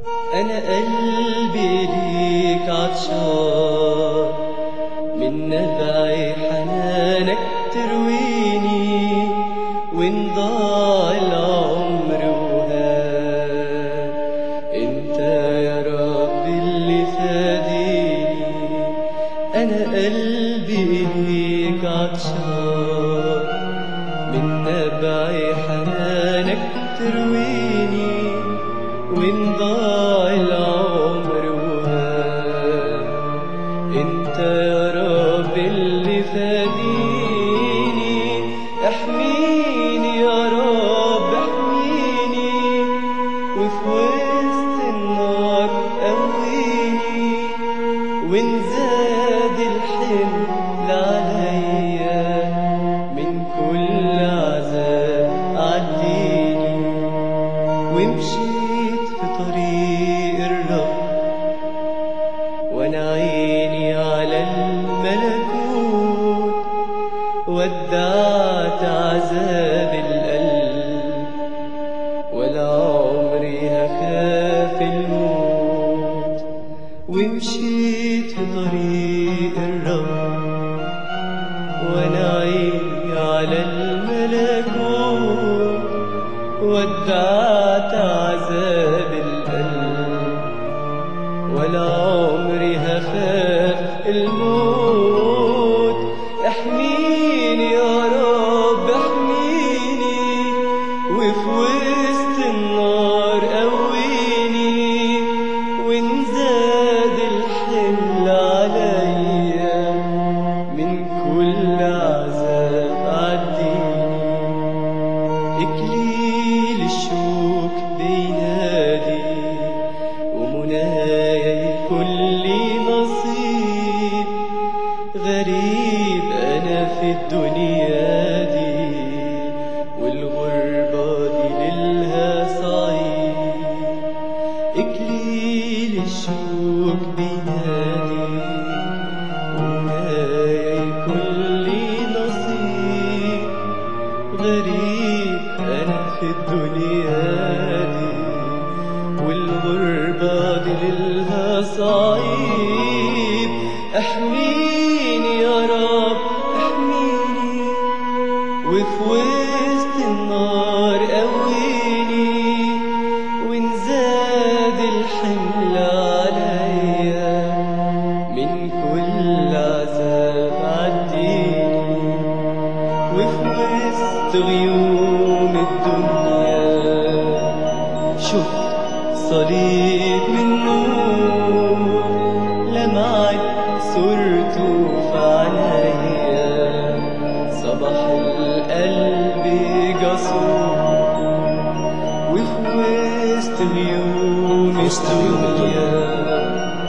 أنا قلبي ليك عطشان من نبع حنانك ترويني وإن ضاع العمر وهان أنت يا رب اللي فاديني أنا قلبي ليك عطشان من نبع حنانك ترويني وإن ضاع العمر وهان انت يا رب اللي فاديني احميني يا رب احميني وفي وسط النار قويني وان زاد الحمل عليا من كل عذاب عديني ومشيت في طريق الرب وانا عيني على الملكوت ودعت عذاب القلب ولا عمري هخاف الموت ومشيت في طريق الرب وانا عيني على الملكوت ودعت عذاب القلب ولا عمري هخاف الموت احميني يا رب احميني وفي وسط النار قويني وان زاد الحمل عليا من كل عذاب عديني إكليل الشوك بينادي ومنايا كل نصيب غريب أنا في الدنيا دي والغربة دي للها صعيب إكليل الشوك بينادي ومنايا كل نصيب غريب أنا في الدنيا دي والغربة دي للها صعيب احميني يا رب احميني وفي وسط النار قويني وإن زاد الحمل عليا من كل عذاب عديني وفي وسط غيوم الدنيا شفت صليب من نور لمعت صورته في عينيا صبح القلب جسور وفي وسط غيوم وسط غيوم الدنيا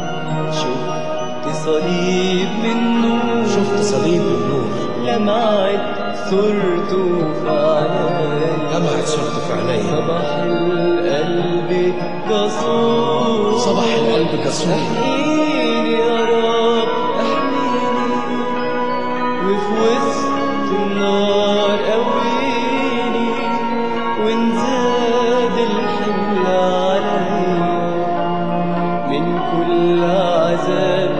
شفت صليب من نور شفت صليب النور لمعت صورته في عينيا لمعت صورته في عينيا صباح القلب جسور صباح القلب جسور احميني يا رب احميني وفي وسط النار قويني وان زاد الحمل عليا من كل عذاب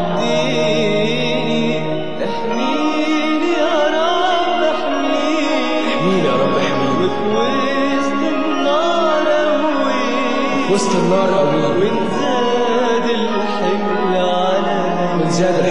عديني احميني يا رب احميني احميني يا رب احميني وفي وسط النار قويني وسط النار قوي وان زاد الحمل عليا من زاد